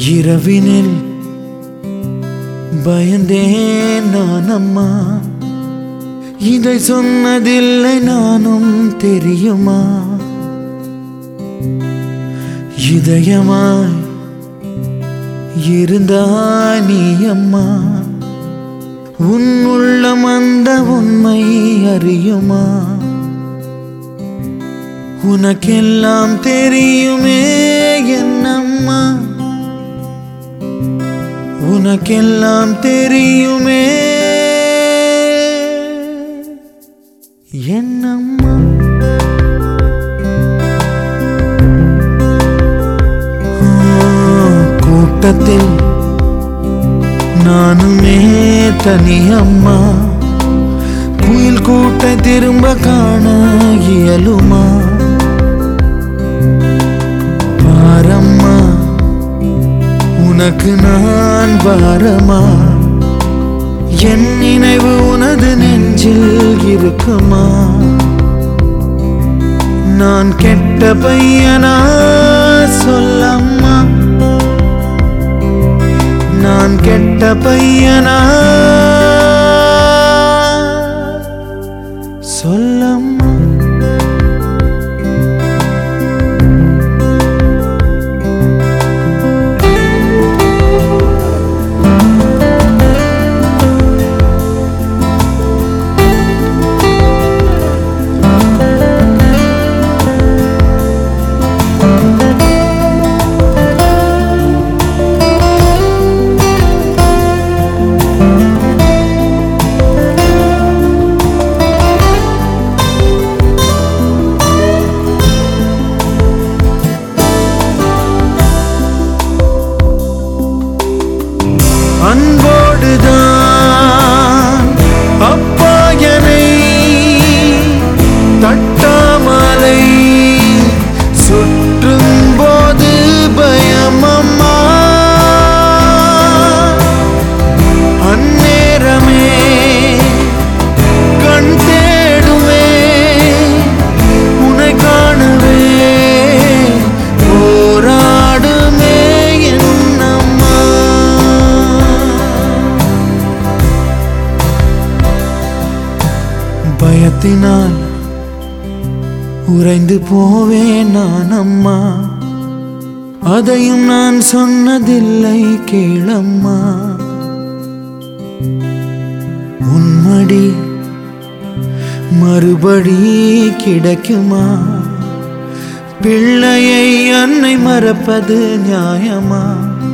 இரவினில் பயந்தேன் நான் அம்மா இதை சொன்னதில்லை நானும் தெரியுமா இதயமாய் இருந்தாய் நீ அம்மா உன் உள்ளம் அந்த உண்மை அறியுமா உனக்கெல்லாம் தெரியுமே என்னம்மா உனக்கெல்லாம் தெரியுமே என்னம்மா ஆ, கூட்டத்தில் நானுமே தனியம்மா குயில் கூட்ட திரும்ப காண இயலுமா பாரம்மா உனக்கு நான் பாரமா என் நினைவு உனது நெஞ்சில் இருக்குமா நான் கெட்ட பையனா சொல்லம்மா நான் கெட்ட பையனா சொல்லம்மா அன்போடுதான் அப்பா என்னை தட்டாமலை சுற்றும் போது பயமம்மா அந்நேரமே கண் தேடுமே உன்னை காணவே போராடுமே என்னம்மா பயத்தினால் உறைந்து போவேன் நான் அம்மா அதையும் நான் சொன்னதில்லை கேளம்மா உன்மடி மறுபடி கிடைக்குமா பிள்ளையை அன்னை மறப்பது நியாயமா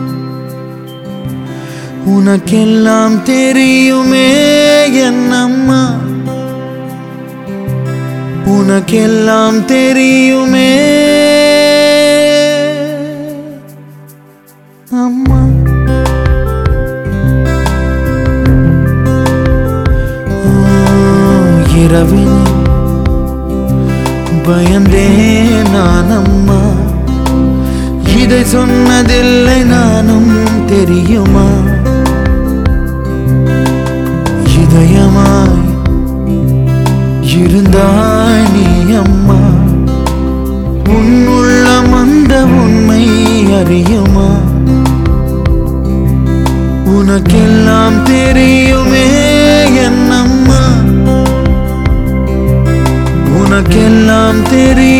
உனக்கெல்லாம் தெரியுமே என்னம்மா உனக்கெல்லாம் தெரியுமே அம்மா ஆ, இரவில் பயந்தேன் நான் அம்மா இதை சொன்னதில்லை நானும் தெரியுமா இதயமாய் இருந்தாய் நீ அம்மா உன்னுள்ளம் அந்த உண்மை அறியுமா உனக்கெல்லாம் தெரியுமே என்னம்மா உனக்கெல்லாம் தெரியும்